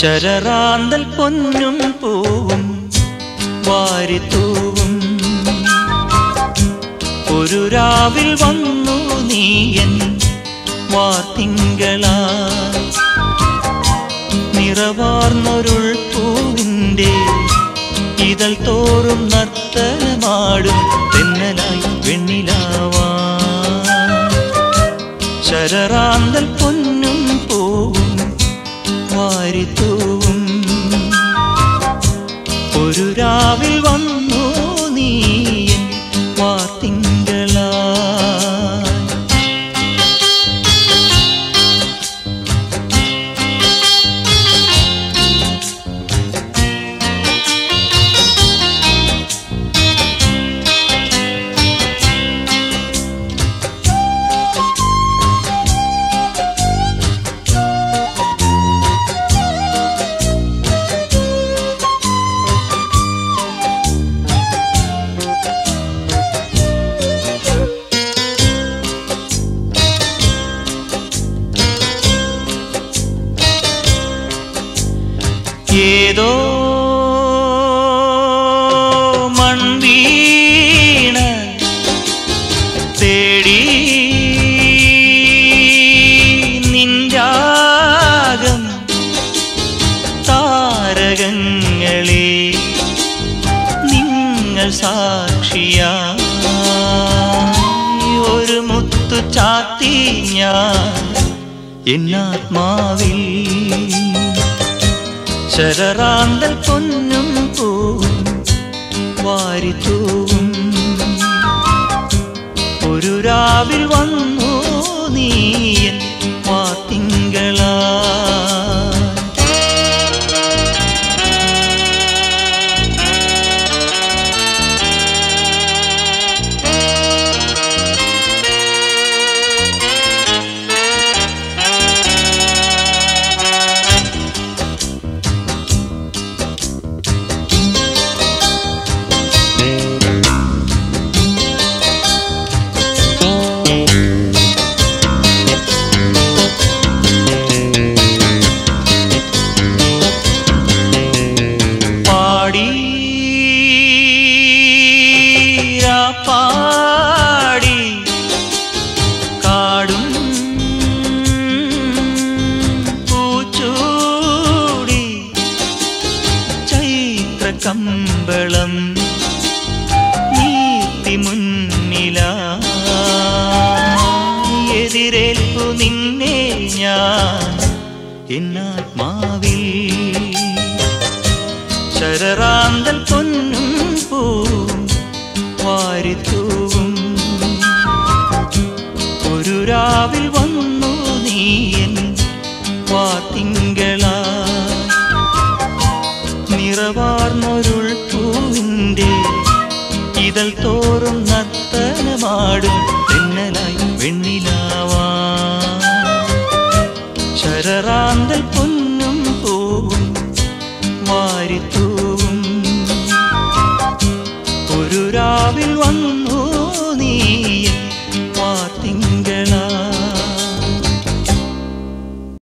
ശരറാന്തൽ പൊന്നും പൂവും വാരിത്തൂവും ഒരു രാവിൽ വന്നു നീയൻ വാർത്തിങ്കളാ നിറവാർന്നൊരുൾ പൂവിൻ്റെ ഇതൾ തോറും നർത്തനമാടും തെന്നലായി വെണ്ണിലാവാ ശരറാന്തൽ പൊന്നും പൂവും വാരിത്തൂവും ഒരു രാവിൽ വന്നു നീയൻ വാർത്തിങ്കളാ ഏതോ മൺവീണ തേടി നിൻരാഗം താരകങ്ങളെ നിങ്ങൾ സാക്ഷിയാ ഒരു മുത്തു ചാത്തി ഞാൻ എന്നാത്മാവിൽ ശരറാന്തൽ പൊന്നും പൂവും വാരിത്തൂവും ഒരു രാവിൽ വന്നു നീയൻ വാത്തിങ്കളാ പാടി ആ പാടി കാടും പൂച്ചൂടി ചൈത്ര കമ്പളം നീത്തി മുന്നില എതിരേൽപ്പു നിന്നെ ഞാൻ എന്നാത്മാവിൽ ശരറാന്തൽ പൊന്നും പൂവും വാരിത്തൂവും ഒരു രാവിൽ വന്നു നീയൻ വാത്തിങ്കളാ നിറവാർന്നൊരുൾ പൂവിൻ്റെ ഇതൾ തോറും നർത്തനമാടും തെന്നലായി വെണ്ണിലാ